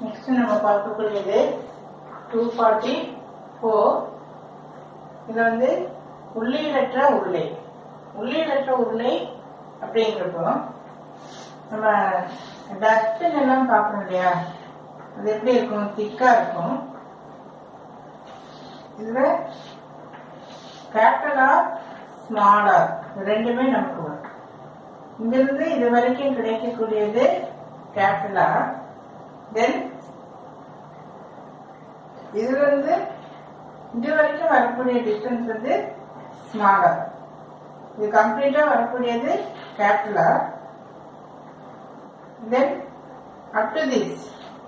Next நம்ம பார்க்கக்கூடியது two forty four இது வந்து உள்ளீடற்ற உருளை உள்ளீடற்ற உருளை அப்படிங்கிறப்போ நம்ம டஸ்ட்பின் எல்லாம் பார்க்கணும் இல்லையா அது எப்படி இருக்கும் திக்கா இருக்கும் இதுல கேபிட்டல் ஆர் ஸ்மால் ஆர் ரெண்டுமே நமக்கு வரும் இங்கிருந்து இது வரைக்கும் கிடைக்கக்கூடியது கேபிட்டல் ஆர் தென் இதுல இருந்து இது வரைக்கும் வரக்கூடிய டிஸ்டன்ஸ் வந்து ஸ்மாலர் இது கம்ப்ளீட்டா வரக்கூடியது capital R then up to this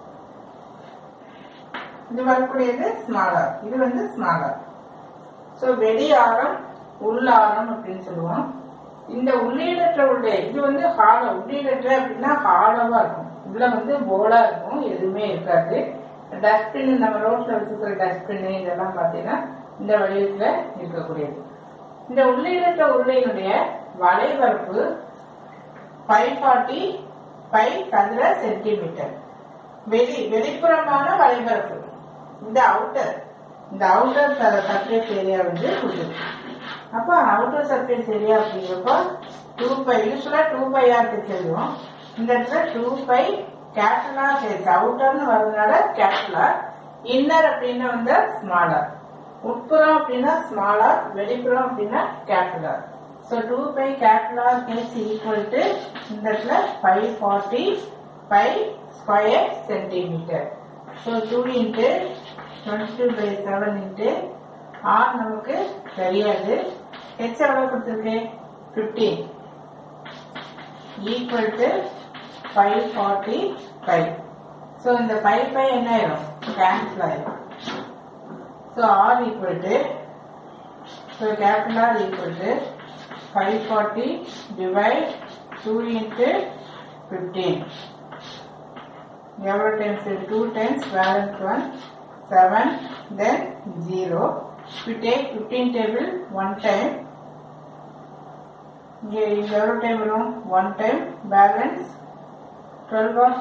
இது வரக்கூடியது ஸ்மாலர் இது வந்து ஸ்மாலர் ஸோ வெளி ஆரம் உள் ஆரம் அப்படின்னு சொல்லுவோம் இந்த உள்ளீடற்ற உள்ள இது வந்து ஹாலோ உள்ளீடற்ற அப்படின்னா ஹாலோவா இருக்கும் உள்ள வந்து போலா இருக்கும் எதுவுமே இருக்காது டஸ்ட்பின் நம்ம ரோட்ல வச்சுக்கிற டஸ்ட்பின் இதெல்லாம் பார்த்தீங்கன்னா இந்த வடிவத்துல இருக்கக்கூடியது இந்த உள்ளீடற்ற உருளையினுடைய வலைபரப்பு ஃபைவ் ஃபார்ட்டி ஃபைவ் சதுர சென்டிமீட்டர் வெளி வெளிப்புறமான வலைபரப்பு இந்த அவுட்டர் இந்த அவுட்டர் சர்ஃபேஸ் ஏரியா வந்து கொடுத்துருக்கு அப்போ அவுட்டர் சர்ஃபேஸ் ஏரியா அப்படிங்கிறப்போ டூ பை யூஸ்வலா டூ பையா தெரியும் இந்த இடத்துல டூ பை கேபிட்டலா சேர்த்து அவுட்டர்னு வர்றதுனால கேபிட்டலா இன்னர் அப்படின்னா வந்து ஸ்மாலர் உட்புறம் அப்படின்னா ஸ்மாலர் வெளிப்புறம் அப்படின்னா capital R so two pi capital R H equal to இந்த இடத்துல five forty five square centimetre so two into twenty two by seven into R நமக்கு தெரியாது ஹெச் எவ்வளோ கொடுத்துருக்கு fifteen equal to five forty five so இந்த five five என்ன ஆயிரும் cancel ஆயிரும் so R equal to so capital R equal to five forty divide two into fifteen எவ்வளோ times two times balance one seven than zero we take 15 table one time இங்கே இங்க எவ்வளோ time வரும் one time balance twelve one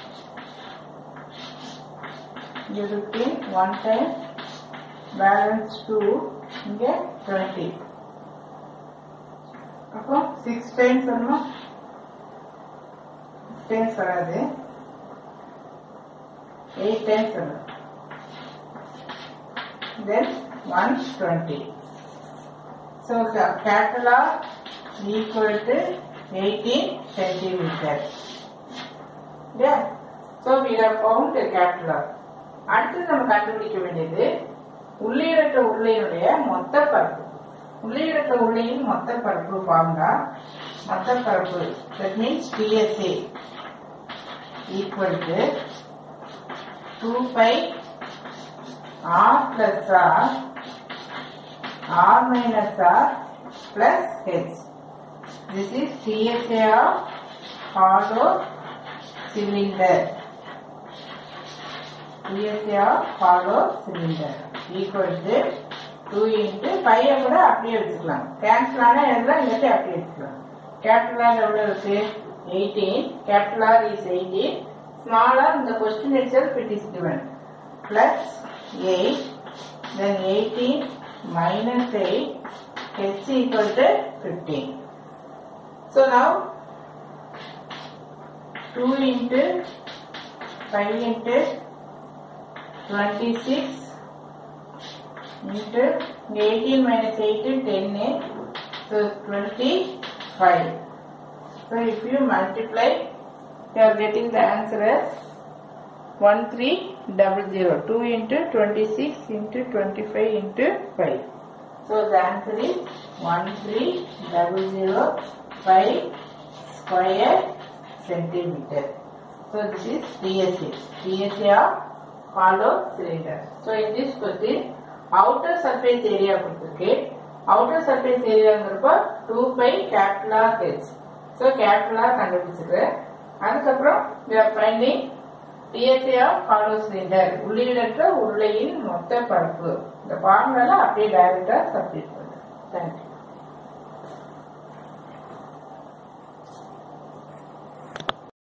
இங்கே fifteen one time balance two இங்கே twenty அப்போ six times வரணும் six times வராது எயிட் டைம்ஸ் வரும் then 120. So ca- capital R equal to 18 centimeter. Yeah. So we have found the capital R. அடுத்து நம்ம கண்டுபிடிக்க வேண்டியது உள்ளீடற்ற உள்ளையினுடைய மொத்த பரப்பு உள்ளீடற்ற உள்ளையின் மொத்த பரப்பு ஃபார்முலா மொத்த பரப்பு that means TSA equal to two pi r plus r, r minus r plus h. This is TSA of hollow cylinder. TSA of hollow cylinder equal to 2 into 5 கூட அப்படியே வச்சுக்கலாம் கேன்சல் ஆனா எழுதலாம் இல்லாட்டி அப்படியே வச்சுக்கலாம் கேபிட்டல் ஆர் எவ்வளவு இருக்கு 18 capital R is 18 small R இந்த question itself it is given plus 8 then 18 minus 8 h equal to 15 so now 2 into 5 into 26 into 18 minus 8 is 10 so 25 so if you multiply you are getting the answer as 1300 2 into 26 into 25 into 5 so the answer is 13005 square centimeter so this is TSA TSA of hollow cylinder so in this question outer surface area கொடுத்திருக்கு outer surface ஏரியாங்கிறப்ப 2 pi capital R H so capital R கண்டுபிடிச்சிருக்கேன் அதுக்கப்புறம் we are finding TSA of hollow cylinder உள்ளீடற்ற உருளையின் மொத்த பரப்பு இந்த ஃபார்முலால அப்படியே டைரக்டா சப்ஸ்டிட் பண்ணுறேன் தேங்க்யூ